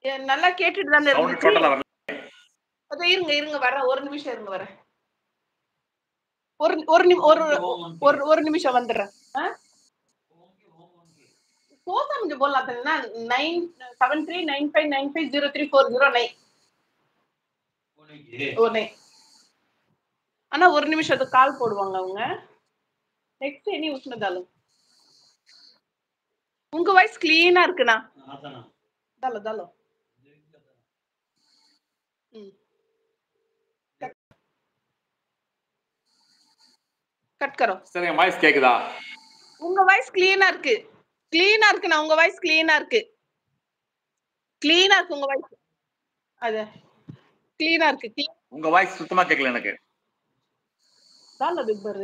எ நல்லா கேட்டுட்டு தானே சவுண்ட் இருந்துச்சு. டோட்டலா வரல அதோ இருங்க, இருங்க வரேன். ஒரு நிமிஷம் இருங்க வரேன். ஒரு ஒரு நிமி ஒரு ஒரு ஒரு நிமிஷம் வந்துடுறேன். ஆ? போता मुझे बोलना था ना nine seven three nine five nine five zero three four zero nine ஓ நை ஆனா ஒரு நிமிஷம் அது கால் போடுவாங்க அவங்க நெக்ஸ்ட் எனி உஷ்ணதாலு உங்க வாய்ஸ் கிளீனா இருக்குண்ணா தாலோ தாலோ ம் கட் கரோ சரி என் வாய்ஸ் கேக்குதா உங்க வாய்ஸ் கிளீனா இருக்கு கிளீனா இருக்குண்ணா உங்க வாய்ஸ் கிளீனா இருக்கு கிளீனா இருக்கு உங்க வாய்ஸ் அது கிளீனா இருக்கு clean- உங்க வாய்ஸ் சுத்தமா கேட்கல எனக்கு தாலோ பிக்பர்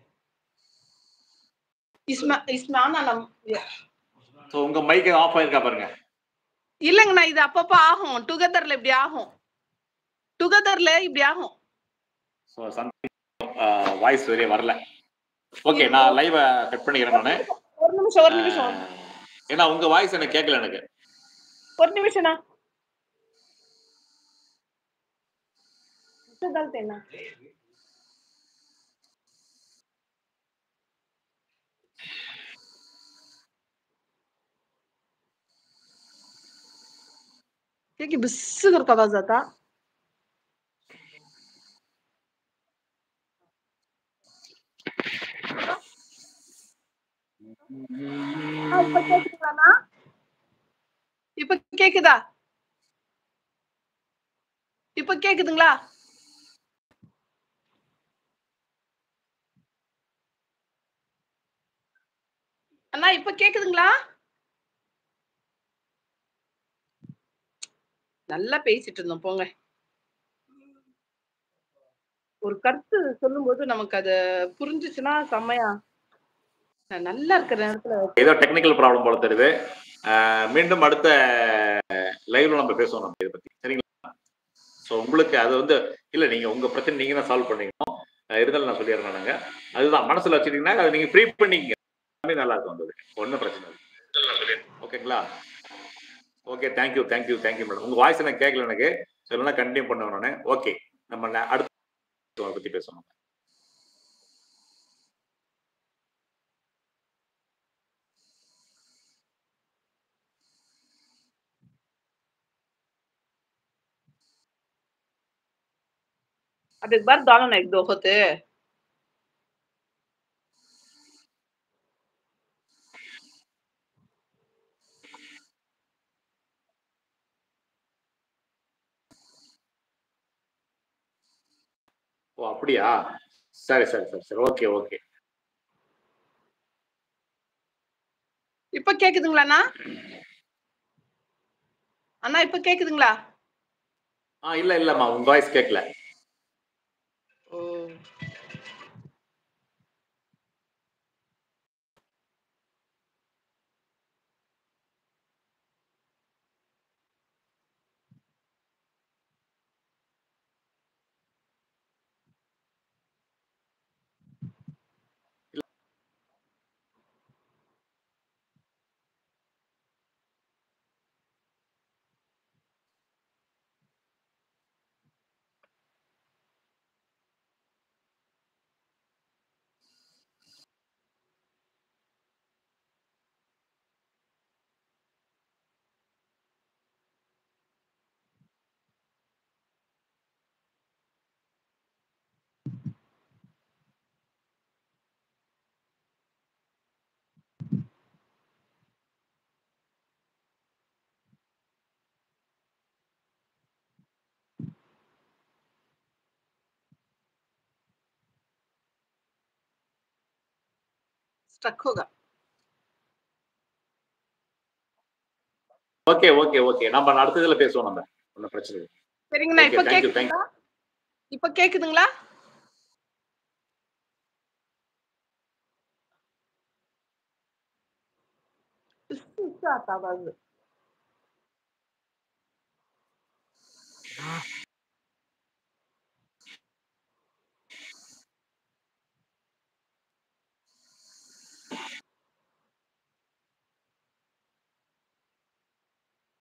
இஸ்மா இஸ்மா ஆனா நம் சோ உங்க மைக் ஆஃப் ஆயிருக்கா பாருங்க இல்லைங்கண்ணா இது அப்பப்போ ஆகும் டுகெதர்ல இப்படி ஆகும் டுகெதர்ல இப்படி ஆகும் ஸோ சம்திங் வாய்ஸ் வெளியே வரல ஓகே நான் லைவ கட் பண்ணிக்கிறேன் நானு ஒரு நிமிஷம் ஒரு நிமிஷம் அஹ், ஏன்னா உங்க வாய்ஸ் எனக்கு கேட்கல எனக்கு ஒரு நிமிஷம்ண்ணா डालते ना क्योंकि बिस्स करके आवाज आता ஆ, இப்ப கேக்குதுங்களாண்ணா இப்ப கேக்குதா இப்ப கேக்குதுங்களா அண்ணா இப்ப கேக்குதுங்களா நல்லா பேசிட்டு இருந்தோம் போங்க ஒரு கருத்து சொல்லும்போது நமக்கு அது புரிஞ்சுச்சுன்னா செம்மையா நல்லா இருக்கிற நேரத்துல ஏதோ டெக்னிக்கல் ப்ராப்ளம் போல தெரியுது அஹ், மீண்டும் அடுத்த லைவ்ல நம்ம பேசுவோம் நம்ம இதை பத்தி சரிங்களா ஸோ உங்களுக்கு அது வந்து இல்ல நீங்க உங்க பிரச்சனை நீங்க தான் சால்வ் பண்ணிக்கணும் அஹ், இருந்தாலும் நான் சொல்லிடுறேன் நாங்க அதுதான் மனசுல வச்சுட்டீங்கன்னா அதை நீங்க ஃப்ரீ பண்ணிக்கங்க எல்லாமே நல்லா இருக்கும் வந்தது ஒன்றும் பிரச்சனை இல்லை ஓகேங்களா okay thank you thank you thank you madam உங்க வாய்ஸ் எனக்கு கேட்கல எனக்கு சொல்லணும்னா கண்டினியூ பண்ணுவேன் நான் ஓகே நம்ம ந- அடுத்த அதை பத்தி பேசணும் अब एक बार डालो ना एक दो होते ஓ அப்படியா சரி சரி சரி சரி ஓகே ஓகே இப்ப கேக்குதுங்களாண்ணா அண்ணா இப்ப கேக்குதுங்களா ஆ இல்ல இல்லம்மா உங்க வாய்ஸ் கேட்கல ஓ स्टक होगा ஓகே ஓகே ஓகே நம்ம அடுத்த இதுல பேசுவோம் நம்ம ஒன்றும் பிரச்சனை இல்லை சரிங்கண்ணா Okay, இப்ப thank you, கேக்குதுங்களா இப்ப கேக்குதுங்களா इससे इससे आता आवाज